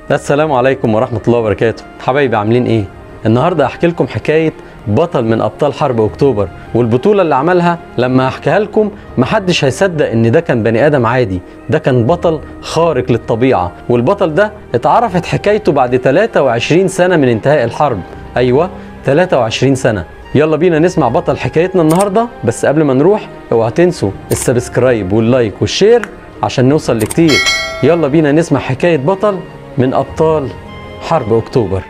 السلام عليكم ورحمة الله وبركاته حبايبي عاملين ايه؟ النهاردة هحكي لكم حكاية بطل من أبطال حرب أكتوبر والبطولة اللي عملها لما أحكيها لكم محدش هيصدق إن ده كان بني آدم عادي ده كان بطل خارق للطبيعة والبطل ده اتعرفت حكايته بعد 23 سنة من انتهاء الحرب أيوة 23 سنة يلا بينا نسمع بطل حكايتنا النهارده بس قبل ما نروح اوعوا تنسوا السبسكرايب واللايك والشير عشان نوصل لكتير يلا بينا نسمع حكاية بطل من أبطال حرب أكتوبر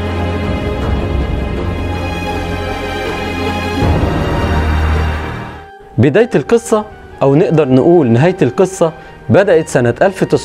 بداية القصة أو نقدر نقول نهاية القصة بدأت سنة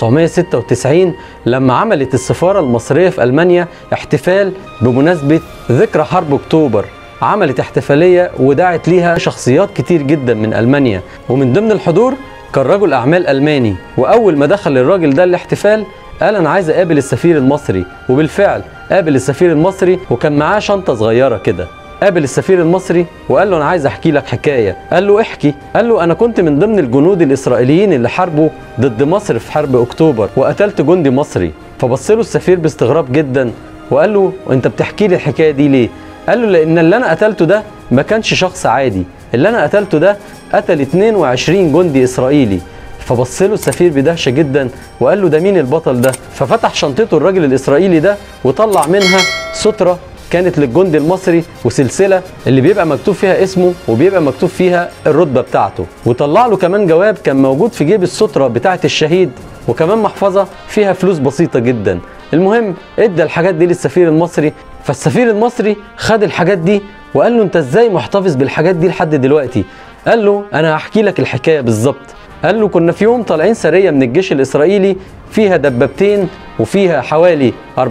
1996 لما عملت السفارة المصرية في ألمانيا احتفال بمناسبة ذكرى حرب أكتوبر عملت احتفالية ودعت ليها شخصيات كتير جدا من ألمانيا ومن ضمن الحضور كان رجل أعمال ألماني وأول ما دخل الراجل ده الاحتفال قال أنا عايز أقابل السفير المصري وبالفعل قابل السفير المصري وكان معاه شنطة صغيرة كده قابل السفير المصري وقال له انا عايز احكي لك حكايه قال له احكي قال له انا كنت من ضمن الجنود الاسرائيليين اللي حاربوا ضد مصر في حرب اكتوبر وقتلت جندي مصري فبص له السفير باستغراب جدا وقال له انت بتحكي لي الحكايه دي ليه قال له لان اللي انا قتلته ده ما كانش شخص عادي اللي انا قتلته ده قتل 22 جندي اسرائيلي فبص له السفير بدهشه جدا وقال له ده مين البطل ده ففتح شنطته الراجل الاسرائيلي ده وطلع منها ستره كانت للجندي المصري وسلسله اللي بيبقى مكتوب فيها اسمه وبيبقى مكتوب فيها الرتبه بتاعته وطلع له كمان جواب كان موجود في جيب الستره بتاعه الشهيد وكمان محفظه فيها فلوس بسيطه جدا المهم ادى الحاجات دي للسفير المصري فالسفير المصري خد الحاجات دي وقال له انت ازاي محتفظ بالحاجات دي لحد دلوقتي قال له انا هحكي لك الحكايه بالظبط قال له كنا في يوم طالعين سريه من الجيش الاسرائيلي فيها دبابتين وفيها حوالي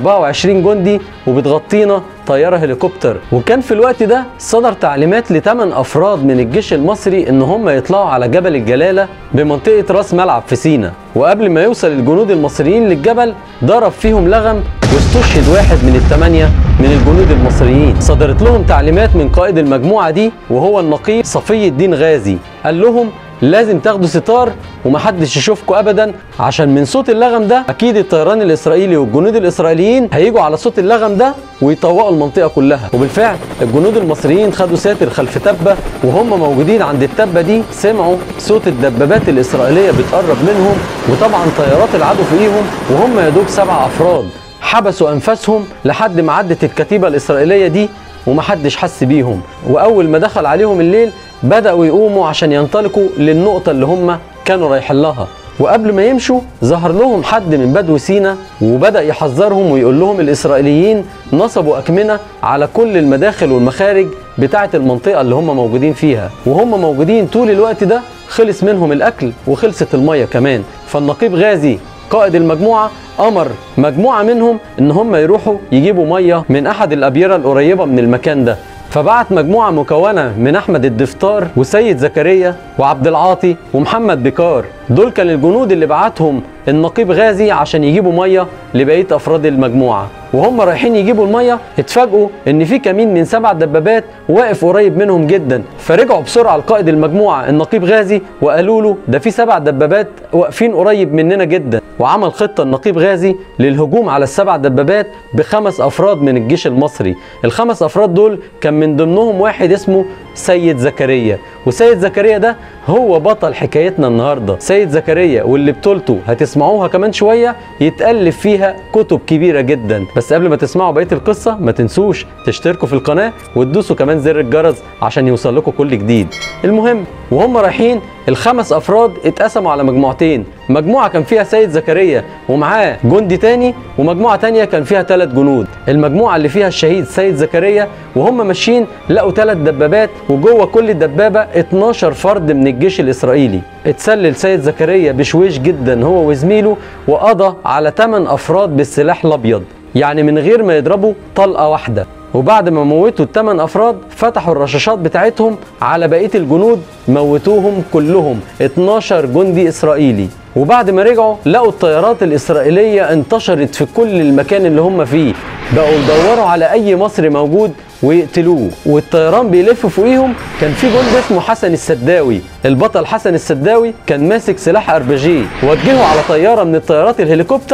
24 جندي وبتغطينا طياره هليكوبتر وكان في الوقت ده صدر تعليمات لثمان افراد من الجيش المصري ان هم يطلعوا على جبل الجلاله بمنطقه راس ملعب في سينا وقبل ما يوصل الجنود المصريين للجبل ضرب فيهم لغم واستشهد واحد من الثمانيه من الجنود المصريين صدرت لهم تعليمات من قائد المجموعه دي وهو النقيب صفي الدين غازي قال لهم لازم تاخدوا ستار ومحدش يشوفكم ابدا عشان من صوت اللغم ده اكيد الطيران الاسرائيلي والجنود الاسرائيليين هيجوا على صوت اللغم ده ويطوقوا المنطقه كلها وبالفعل الجنود المصريين خدوا ساتر خلف تبه وهم موجودين عند التبه دي سمعوا صوت الدبابات الاسرائيليه بتقرب منهم وطبعا طيارات العدو فوقيهم وهم يا دوب سبع افراد حبسوا انفاسهم لحد ما عدت الكتيبه الاسرائيليه دي ومحدش حس بيهم واول ما دخل عليهم الليل بدأوا يقوموا عشان ينطلقوا للنقطة اللي هم كانوا رايحين لها وقبل ما يمشوا ظهر لهم حد من بدو سينا وبدأ يحذرهم ويقول لهم الإسرائيليين نصبوا أكمنة على كل المداخل والمخارج بتاعة المنطقة اللي هم موجودين فيها وهم موجودين طول الوقت ده خلص منهم الأكل وخلصت المية كمان فالنقيب غازي قائد المجموعة أمر مجموعة منهم إن هم يروحوا يجيبوا مية من أحد الأبيرة القريبة من المكان ده فبعت مجموعة مكونة من أحمد الدفتار وسيد زكريا وعبد العاطي ومحمد بكار دول كان الجنود اللي بعتهم النقيب غازي عشان يجيبوا مية لبقية أفراد المجموعة وهم رايحين يجيبوا المية اتفاجئوا إن في كمين من سبع دبابات واقف قريب منهم جدا فرجعوا بسرعة لقائد المجموعة النقيب غازي وقالوا له ده في سبع دبابات واقفين قريب مننا جدا وعمل خطة النقيب غازي للهجوم على السبع دبابات بخمس أفراد من الجيش المصري الخمس أفراد دول كان من ضمنهم واحد اسمه سيد زكريا وسيد زكريا ده هو بطل حكايتنا النهارده سيد زكريا واللي بطولته هتسمعوها كمان شويه يتالف فيها كتب كبيره جدا بس قبل ما تسمعوا بقيه القصه ما تنسوش تشتركوا في القناه وتدوسوا كمان زر الجرس عشان يوصل لكم كل جديد المهم وهم رايحين الخمس افراد اتقسموا على مجموعتين مجموعه كان فيها سيد زكريا ومعاه جندي تاني ومجموعه تانيه كان فيها ثلاث جنود المجموعه اللي فيها الشهيد سيد زكريا وهم ماشيين لقوا ثلاث دبابات وجوه كل دبابه 12 فرد من الجيش الاسرائيلي اتسلل سيد زكريا بشويش جدا هو وزميله وقضى على 8 افراد بالسلاح الابيض يعني من غير ما يضربوا طلقه واحده وبعد ما موتوا الثمان افراد فتحوا الرشاشات بتاعتهم على بقيه الجنود موتوهم كلهم 12 جندي اسرائيلي وبعد ما رجعوا لقوا الطيارات الاسرائيليه انتشرت في كل المكان اللي هم فيه بقوا يدوروا على اي مصري موجود ويقتلوه والطيران بيلف فوقيهم كان في جندي اسمه حسن السداوي البطل حسن السداوي كان ماسك سلاح اربجي وجهه على طياره من الطيارات الهليكوبتر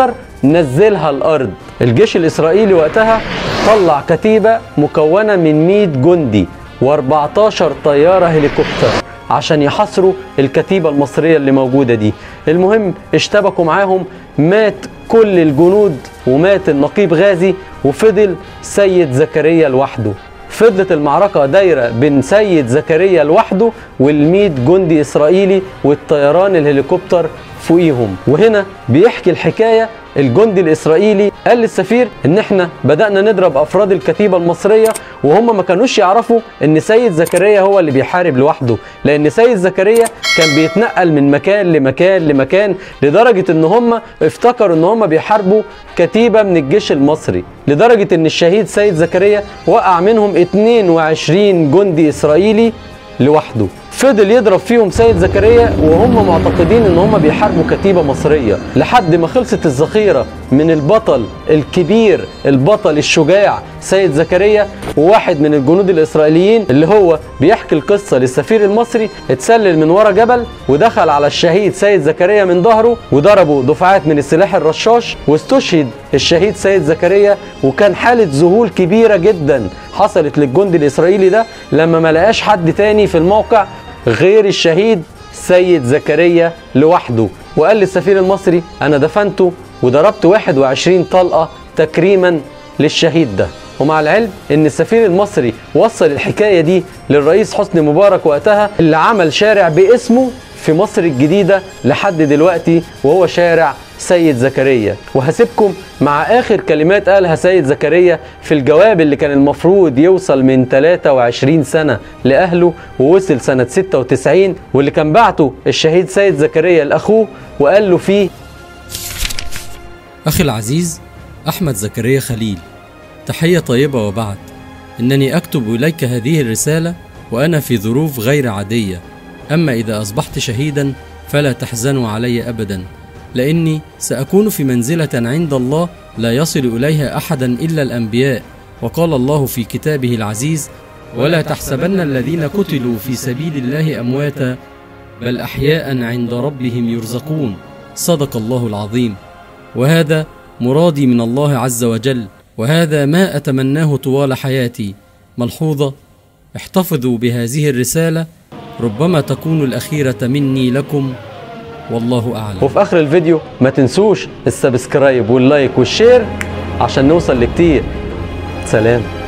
نزلها الارض الجيش الاسرائيلي وقتها طلع كتيبه مكونه من 100 جندي و14 طياره هليكوبتر عشان يحاصروا الكتيبه المصريه اللي موجوده دي المهم اشتبكوا معاهم مات كل الجنود ومات النقيب غازي وفضل سيد زكريا لوحده فضلت المعركة دايرة بين سيد زكريا لوحده والميت جندي إسرائيلي والطيران الهليكوبتر فوقيهم وهنا بيحكي الحكاية الجندي الإسرائيلي قال للسفير إن إحنا بدأنا نضرب أفراد الكتيبة المصرية وهم ما كانوش يعرفوا إن سيد زكريا هو اللي بيحارب لوحده لأن سيد زكريا كان بيتنقل من مكان لمكان لمكان لدرجة إن هم افتكروا إن هم بيحاربوا كتيبة من الجيش المصري لدرجة إن الشهيد سيد زكريا وقع منهم 22 جندي إسرائيلي لوحده فضل يضرب فيهم سيد زكريا وهم معتقدين ان هم بيحاربوا كتيبه مصريه لحد ما خلصت الذخيره من البطل الكبير البطل الشجاع سيد زكريا وواحد من الجنود الاسرائيليين اللي هو بيحكي القصه للسفير المصري اتسلل من ورا جبل ودخل على الشهيد سيد زكريا من ظهره وضربوا دفعات من السلاح الرشاش واستشهد الشهيد سيد زكريا وكان حاله ذهول كبيره جدا حصلت للجندي الاسرائيلي ده لما ما لقاش حد تاني في الموقع غير الشهيد سيد زكريا لوحده وقال للسفير المصري انا دفنته وضربت 21 طلقه تكريما للشهيد ده ومع العلم ان السفير المصري وصل الحكايه دي للرئيس حسني مبارك وقتها اللي عمل شارع باسمه في مصر الجديده لحد دلوقتي وهو شارع سيد زكريا وهسيبكم مع اخر كلمات قالها سيد زكريا في الجواب اللي كان المفروض يوصل من 23 سنه لاهله ووصل سنه 96 واللي كان بعته الشهيد سيد زكريا لاخوه وقال له فيه أخي العزيز أحمد زكريا خليل تحية طيبة وبعد إنني أكتب إليك هذه الرسالة وأنا في ظروف غير عادية أما إذا أصبحت شهيدا فلا تحزنوا علي أبدا لأني سأكون في منزلة عند الله لا يصل إليها أحدا إلا الأنبياء وقال الله في كتابه العزيز ولا تحسبن الذين قتلوا في سبيل الله أمواتا بل أحياء عند ربهم يرزقون صدق الله العظيم وهذا مرادي من الله عز وجل وهذا ما اتمناه طوال حياتي ملحوظه احتفظوا بهذه الرساله ربما تكون الاخيره مني لكم والله اعلم وفي اخر الفيديو ما تنسوش السبسكرايب واللايك والشير عشان نوصل لكتير سلام